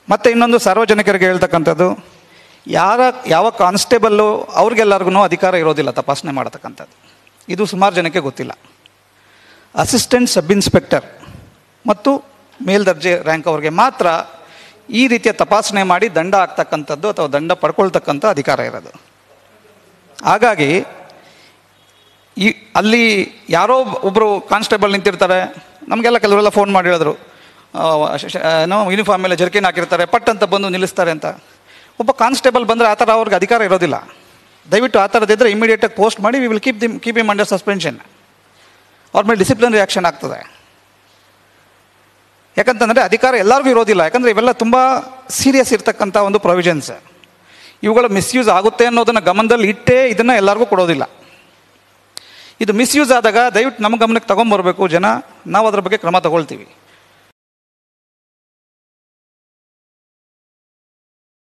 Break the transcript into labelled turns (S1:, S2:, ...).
S1: ಮತ್ತು ಇನ್ನೊಂದು ಸಾರ್ವಜನಿಕರಿಗೆ ಹೇಳ್ತಕ್ಕಂಥದ್ದು ಯಾರ ಯಾವ ಕಾನ್ಸ್ಟೇಬಲ್ಲು ಅವ್ರಿಗೆಲ್ಲರಿಗೂ ಅಧಿಕಾರ ಇರೋದಿಲ್ಲ ತಪಾಸಣೆ ಮಾಡತಕ್ಕಂಥದ್ದು ಇದು ಸುಮಾರು ಜನಕ್ಕೆ ಗೊತ್ತಿಲ್ಲ ಅಸಿಸ್ಟೆಂಟ್ ಸಬ್ ಇನ್ಸ್ಪೆಕ್ಟರ್ ಮತ್ತು ಮೇಲ್ದರ್ಜೆ ರ್ಯಾಂಕ್ ಅವ್ರಿಗೆ ಮಾತ್ರ ಈ ರೀತಿಯ ತಪಾಸಣೆ ಮಾಡಿ ದಂಡ ಆಗ್ತಕ್ಕಂಥದ್ದು ಅಥವಾ ದಂಡ ಪಡ್ಕೊಳ್ತಕ್ಕಂಥ ಅಧಿಕಾರ ಇರೋದು ಹಾಗಾಗಿ ಈ ಅಲ್ಲಿ ಯಾರೋ ಒಬ್ಬರು ಕಾನ್ಸ್ಟೇಬಲ್ ನಿಂತಿರ್ತಾರೆ ನಮಗೆಲ್ಲ ಕೆಲವರೆಲ್ಲ ಫೋನ್ ಮಾಡಿ ಹೇಳಿದ್ರು ಆ, ಶ- ಶ- ಏನೋ ಯೂನಿಫಾರ್ಮ್ ಮೇಲೆ ಜರ್ಕಿನ್ ಹಾಕಿರ್ತಾರೆ ಪಟ್ ಅಂತ ಬಂದು ನಿಲ್ಲಿಸ್ತಾರೆ ಅಂತ ಒಬ್ಬ ಕಾನ್ಸ್ಟೇಬಲ್ ಬಂದರೆ ಆ ಥರ ಅವ್ರಿಗೆ ಅಧಿಕಾರ ಇರೋದಿಲ್ಲ ದಯವಿಟ್ಟು ಆ ಥರದಿದ್ದರೆ ಇಮಿಡಿಯೇಟಾಗಿ ಪೋಸ್ಟ್ ಮಾಡಿ we will keep the keep him under suspension ಅವ್ರ ಮೇಲೆ ಡಿಸಿಪ್ಲಿನರಿ ಆ್ಯಕ್ಷನ್ ಆಗ್ತದೆ ಯಾಕಂತಂದರೆ ಅಧಿಕಾರ ಎಲ್ಲರಿಗೂ ಇರೋದಿಲ್ಲ ಯಾಕಂದರೆ ಇವೆಲ್ಲ ತುಂಬ ಸೀರಿಯಸ್ ಇರ್ತಕ್ಕಂಥ ಒಂದು ಪ್ರೊವಿಷನ್ಸ್ ಇವುಗಳ ಮಿಸ್ಯೂಸ್ ಆಗುತ್ತೆ ಅನ್ನೋದನ್ನು ಗಮನದಲ್ಲಿ ಇಟ್ಟೇ ಇದನ್ನು ಎಲ್ಲರಿಗೂ ಕೊಡೋದಿಲ್ಲ ಇದು ಮಿಸ್ಯೂಸ್ ಆದಾಗ ದಯವಿಟ್ಟು ನಮ್ಮ ಗಮನಕ್ಕೆ ತೊಗೊಂಬರ್ಬೇಕು ಜನ ನಾವು ಅದ್ರ ಬಗ್ಗೆ ಕ್ರಮ ತಗೊಳ್ತೀವಿ